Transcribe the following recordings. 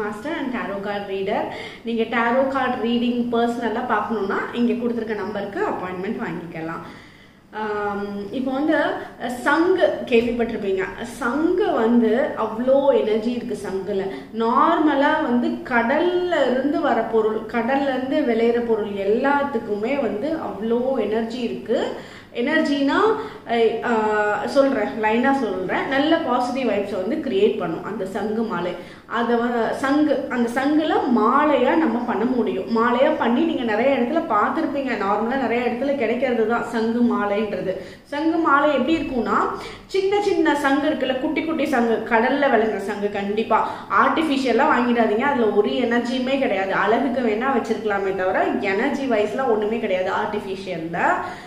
master and tarot card reader நீங்கள் tarot card reading பர்சனலாக பார்க்கணுன்னா இங்கே கொடுத்துருக்க நம்பருக்கு அப்பாயின்மெண்ட் வாங்கிக்கலாம் ஆம், இப்போ வந்து அஹ், சங்கு கேள்விப்பட்டிருப்பீங்க சங்கு வந்து அவ்வளோ எனர்ஜி இருக்கு சங்குல நார்மலாக வந்து கடல்ல இருந்து வர பொருள் கடல்ல இருந்து விளையிற பொருள் எல்லாத்துக்குமே வந்து அவ்வளோ எனர்ஜி இருக்கு எனர்ஜினா சொல்கிறேன் லைனாக சொல்கிறேன் நல்ல பாசிட்டிவ் வைப்ஸை வந்து கிரியேட் பண்ணும் அந்த சங்கு மாலை அதை வந்து சங்கு அந்த சங்குல மாலையாக நம்ம பண்ண முடியும் மாலையாக பண்ணி நீங்கள் நிறைய இடத்துல பார்த்துருப்பீங்க நார்மலாக நிறைய இடத்துல கிடைக்கிறது தான் சங்கு மாலைன்றது சங்கு மாலை எப்படி இருக்கும்னா சின்ன சின்ன சங்கு இருக்குல்ல குட்டி குட்டி சங்கு கடல்ல விளைஞ்ச சங்கு கண்டிப்பா ஆர்டிஃபிஷியலாக வாங்கிடாதீங்க அதுல ஒரு எனர்ஜியுமே கிடையாது அழகுக்கு வேணா வச்சிருக்கலாமே தவிர எனர்ஜி வைஸ்ல ஒண்ணுமே கிடையாது ஆர்டிஃபிஷியல்ல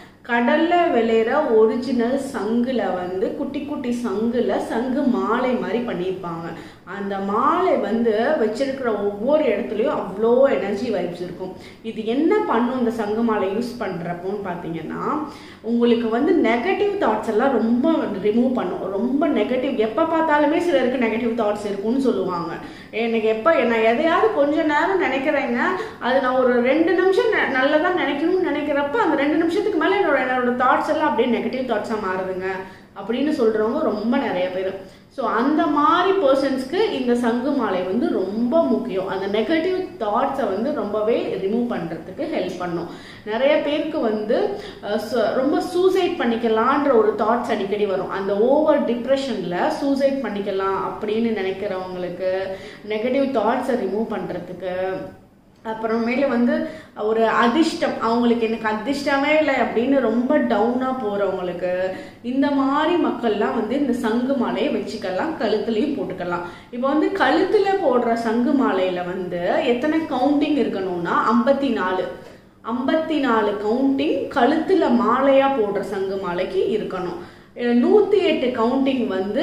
கடல்ல விளையிற ஒரிஜினல் சங்குல வந்து குட்டி குட்டி சங்குல சங்கு மாலை மாதிரி பண்ணியிருப்பாங்க அந்த மாலை வந்து வச்சிருக்கிற ஒவ்வொரு இடத்துலையும் அவ்வளோ எனர்ஜி வைப்ஸ் இருக்கும் இது என்ன பண்ணும் இந்த சங்கு மாலை யூஸ் பண்றப்போன்னு பார்த்தீங்கன்னா உங்களுக்கு வந்து நெகட்டிவ் தாட்ஸ் எல்லாம் ரொம்ப ரிமூவ் பண்ணும் ரொம்ப நெகட்டிவ் எப்போ பார்த்தாலுமே சிலருக்கு நெகட்டிவ் தாட்ஸ் இருக்கும்னு சொல்லுவாங்க எனக்கு எப்போ நான் எதையாவது கொஞ்ச நேரம் நினைக்கிறேங்க அது நான் ஒரு ரெண்டு நிமிஷம் ந- நல்லதா நினைக்கணும்னு நினைக்கிறப்ப அந்த ரெண்டு நிமிஷத்துக்கு மேலே என்னோட என்னோட தாட்ஸ் எல்லாம் அப்படியே நெகட்டிவ் தாட்ஸாக மாறுதுங்க அப்படின்னு சொல்றவங்க ரொம்ப நிறைய பேர் ஸோ அந்த மாதிரி பர்சன்ஸ்க்கு இந்த சங்கு மாலை வந்து ரொம்ப முக்கியம் அந்த நெகட்டிவ் தாட்ஸை வந்து ரொம்பவே ரிமூவ் பண்ணுறதுக்கு ஹெல்ப் பண்ணும் நிறைய பேருக்கு வந்து அஹ், சு- ரொம்ப சூசைட் பண்ணிக்கலான்ற ஒரு தாட்ஸ் அடிக்கடி வரும் அந்த ஓவர் டிப்ரெஷனில் சூசைட் பண்ணிக்கலாம் அப்படின்னு நினைக்கிறவங்களுக்கு நெகட்டிவ் தாட்ஸை ரிமூவ் பண்ணுறதுக்கு அப்புறமேல வந்து ஒரு அதிர்ஷ்டம் அவங்களுக்கு எனக்கு அதிர்ஷ்டமே இல்லை அப்படின்னு ரொம்ப டவுனாக போகிறவங்களுக்கு இந்த மாதிரி மக்கள்லாம் வந்து இந்த சங்கு மாலையை வச்சுக்கலாம் கழுத்துலையும் போட்டுக்கலாம் இப்போ வந்து கழுத்தில் போடுற சங்கு மாலையில் வந்து எத்தனை கவுண்டிங் இருக்கணும்னா ஐம்பத்தி நாலு ஐம்பத்தி நாலு கவுண்டிங் கழுத்தில் மாலையாக போடுற சங்கு மாலைக்கு இருக்கணும் நூற்றி எட்டு கவுண்டிங் வந்து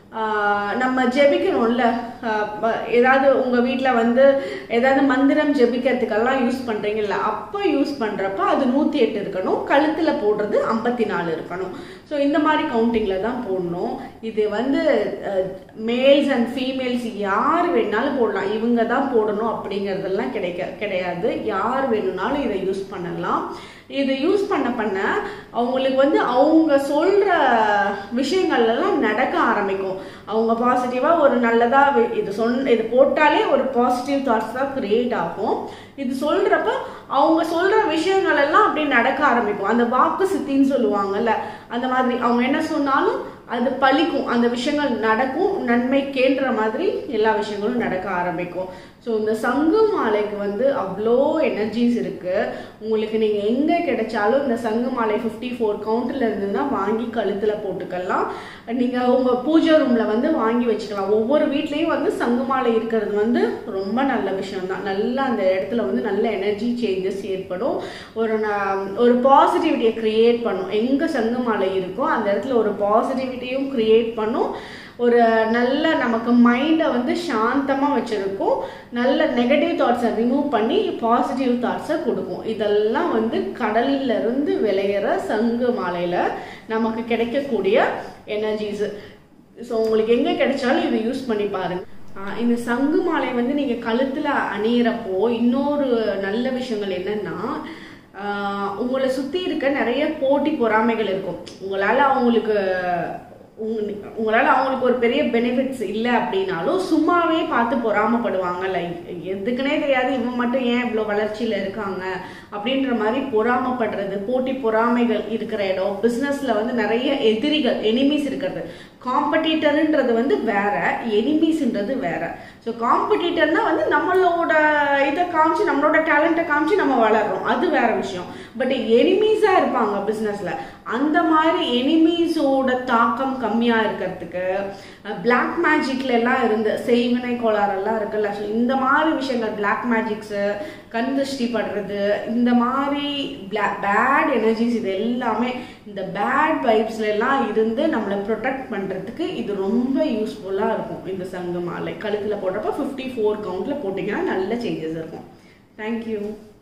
ஆஹ் நம்ம ஜெபிக்கணும்ல ஆஹ் ப- ஏதாவது உங்க வீட்ல வந்து ஏதாவது மந்திரம் ஜெபிக்கிறதுக்கெல்லாம் யூஸ் பண்றீங்கல்ல அப்போ யூஸ் பண்றப்ப அது நூத்தி எட்டு இருக்கணும் கழுத்துல போடுறது ஐம்பத்தி நாலு இருக்கணும் ஸோ இந்த மாதிரி கவுண்டிங்ல தான் போடணும் இது வந்து மேல்ஸ் அண்ட் ஃபீமேல்ஸ் யார் வேணாலும் போடலாம் இவங்க தான் போடணும் அப்படிங்கறதெல்லாம் கிடைக்க கிடையாது யார் வேணும்னாலும் இதை யூஸ் பண்ணலாம் இது யூஸ் பண்ண பண்ண அவங்களுக்கு வந்து அவங்க சொல்ற விஷயங்கள் எல்லாம் நடக்க ஆரம்பிக்கும் அவங்க பாசிட்டிவா ஒரு நல்லதா வி- இது சொன் இது போட்டாலே ஒரு பாசிட்டிவ் தாட்ஸ் தான் கிரியேட் ஆகும் இது சொல்றப்ப அவங்க சொல்ற விஷயங்கள் எல்லாம் அப்படியே நடக்க ஆரம்பிக்கும் அந்த வாக்கு சித்தின்னு சொல்லுவாங்கல்ல அந்த மாதிரி அவங்க என்ன சொன்னாலும் அது பலிக்கும் அந்த விஷயங்கள் நடக்கும் நன்மைக்கேன்ற மாதிரி எல்லா விஷயங்களும் நடக்க ஆரம்பிக்கும் ஸோ இந்த சங்கு மாலைக்கு வந்து அவ்வளோ எனர்ஜிஸ் இருக்கு உங்களுக்கு நீங்க எங்க கிடைச்சாலும் இந்த சங்கு மாலை ஃபிஃப்டி ஃபோர் கவுண்ட்ல இருந்ததுன்னா வாங்கி கழுத்துல போட்டுக்கலாம் நீங்க உங்க பூஜை ரூம்ல வந்து வாங்கி வச்சுக்கலாம் ஒவ்வொரு வீட்லயும் வந்து சங்கு மாலை இருக்கிறது வந்து ரொம்ப நல்ல விஷயம் தான் நல்ல அந்த இடத்துல வந்து நல்ல எனர்ஜி சேஞ்சஸ் ஏற்படும் ஒரு ந- ஒரு பாசிட்டிவிட்டியை கிரியேட் பண்ணும் எங்க சங்கு மாலை இருக்கோ அந்த இடத்துல ஒரு பாசிட்டிவிட்டியும் கிரியேட் பண்ணும் ஒரு நல்ல நமக்கு மைண்டை வந்து சாந்தமாக வச்சுருக்கும் நல்ல நெகட்டிவ் தாட்ஸை ரிமூவ் பண்ணி பாசிட்டிவ் தாட்ஸை கொடுக்கும் இதெல்லாம் வந்து கடல்ல இருந்து விளையிற சங்கு மாலையில் நமக்கு கிடைக்கக்கூடிய எனர்ஜிஸ் ஸோ உங்களுக்கு எங்கே கிடைச்சாலும் இதை யூஸ் பண்ணி பாருங்க ஆஹ் இந்த சங்கு மாலை வந்து நீங்க கழுத்துல அணியிறப்போ இன்னொரு நல்ல விஷயங்கள் என்னன்னா ஆஹ் உங்களை சுத்தி இருக்க நிறைய போட்டி பொறாமைகள் இருக்கும் உங்களால அவங்களுக்கு உங்க- உங்களால அவங்களுக்கு ஒரு பெரிய பெனிஃபிட்ஸ் இல்லை அப்படின்னாலும் சும்மாவே பார்த்து பொறாமப்படுவாங்கல்ல எதுக்குன்னே தெரியாது இவன் மட்டும் ஏன் இவ்வளோ வளர்ச்சியில இருக்காங்க அப்படின்ற மாதிரி பொறாமப்படுறது போட்டி பொறாமைகள் இருக்கிற இடம் பிஸ்னஸ்ல வந்து நிறைய எதிரிகள் எனிமீஸ் இருக்கிறது காம்படிட்டர்ன்றது வந்து வேற எனிமீஸ்ன்றது வேற ஸோ காம்படிட்டர்னா வந்து நம்மளோட இதை காமிச்சு நம்மளோட டேலண்ட்டை காமிச்சு நம்ம வளர்றோம் அது வேற விஷயம் பட் எனிமீஸா இருப்பாங்க பிஸ்னஸ்ல அந்த மாதிரி எனிமீஸோட தாக்கம் கம்மியா இருக்கிறதுக்கு பிளாக் மேஜிக்ல எல்லாம் இருந்து செய்வினை கோளாறெல்லாம் இருக்குல்ல ஸோ இந்த மாதிரி விஷயங்கள் பிளாக் மேஜிக்ஸ் கண் திருஷ்டி படுறது இந்த மாதிரி பேட் எனர்ஜிஸ் இது எல்லாமே இந்த பேட் வைப்ஸ்ல எல்லாம் இருந்து நம்மளை ப்ரொடெக்ட் பண்றதுக்கு இது ரொம்ப யூஸ்ஃபுல்லா இருக்கும் இந்த சங்கு மாலை கழுத்துல போடுறப்ப ஃபிஃப்டி ஃபோர் கவுண்ட்ல போட்டிங்கன்னா நல்ல சேஞ்சஸ் இருக்கும் தேங்க்யூ